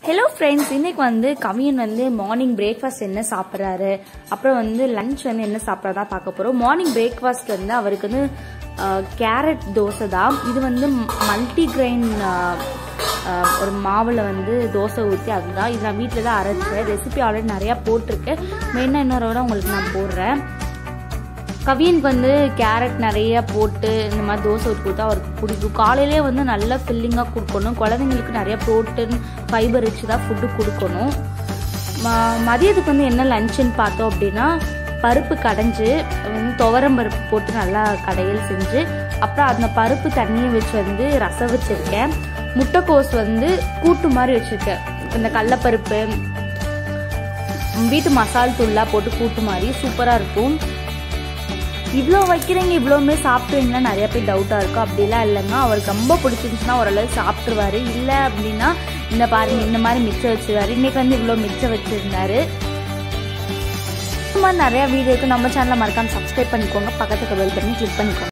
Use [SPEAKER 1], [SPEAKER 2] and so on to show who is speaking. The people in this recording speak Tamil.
[SPEAKER 1] ஹலோ ஃப்ரெண்ட்ஸ் இன்னைக்கு வந்து கவியன் வந்து மார்னிங் பிரேக்ஃபாஸ்ட் என்ன சாப்பிட்றாரு அப்புறம் வந்து லஞ்ச் வந்து என்ன சாப்பிட்றதா பார்க்க போகிறோம் மார்னிங் பிரேக்ஃபாஸ்ட் வந்து அவருக்கு வந்து கேரட் தோசை தான் இது வந்து மல்டி கிரெயின் ஒரு மாவில் வந்து தோசை ஊற்றி அதுதான் இது நான் வீட்டில் தான் அரைச்சேன் ரெசிபி ஆல்ரெடி நிறையா போட்டிருக்கேன் மெயினாக இன்னொரு விட உங்களுக்கு நான் போடுறேன் கவியனுக்கு வந்து கேரட் நிறைய போட்டு இந்த மாதிரி தோசை ஊற்றி கொடுத்தா அவருக்கு பிடிக்கும் காலையிலே வந்து நல்லா ஃபில்லிங்காக கொடுக்கணும் குழந்தைங்களுக்கு நிறைய ப்ரோட்டீன் ஃபைபர் ரிச் தான் ஃபுட்டு கொடுக்கணும் ம மதியத்துக்கு வந்து என்ன லஞ்சுன்னு பார்த்தோம் அப்படின்னா பருப்பு கடைஞ்சு வந்து துவரம் பருப்பு போட்டு நல்லா கடையில் செஞ்சு அப்புறம் அந்த பருப்பு தண்ணியை வச்சு வந்து ரசம் வச்சுருக்கேன் முட்டைக்கோஸ் வந்து கூட்டு மாதிரி வச்சுருக்கேன் இந்த கடலப்பருப்பு வீட்டு மசால் தூள்லாம் போட்டு கூட்டு மாதிரி சூப்பராக இருக்கும் இவ்வளோ வைக்கிறீங்க இவ்வளோமே சாப்பிடுவீங்களா நிறைய பேர் டவுட்டாக இருக்கும் அப்படிலாம் இல்லைங்க அவருக்கு ரொம்ப பிடிச்சிருந்துச்சுன்னா ஓரளவு சாப்பிட்ருவாரு இல்லை அப்படின்னா இந்த பாருங்க இந்த மாதிரி மிச்சம் வச்சுருவாரு இன்னைக்கு வந்து இவ்வளோ மிச்சம் வச்சுருந்தாரு இந்த மாதிரி நிறையா வீடியோக்கு நம்ம சேனலை மறக்காம சப்ஸ்கிரைப் பண்ணிக்கோங்க பக்கத்துக்கு பெல் பண்ணி கிளிக் பண்ணிக்கோங்க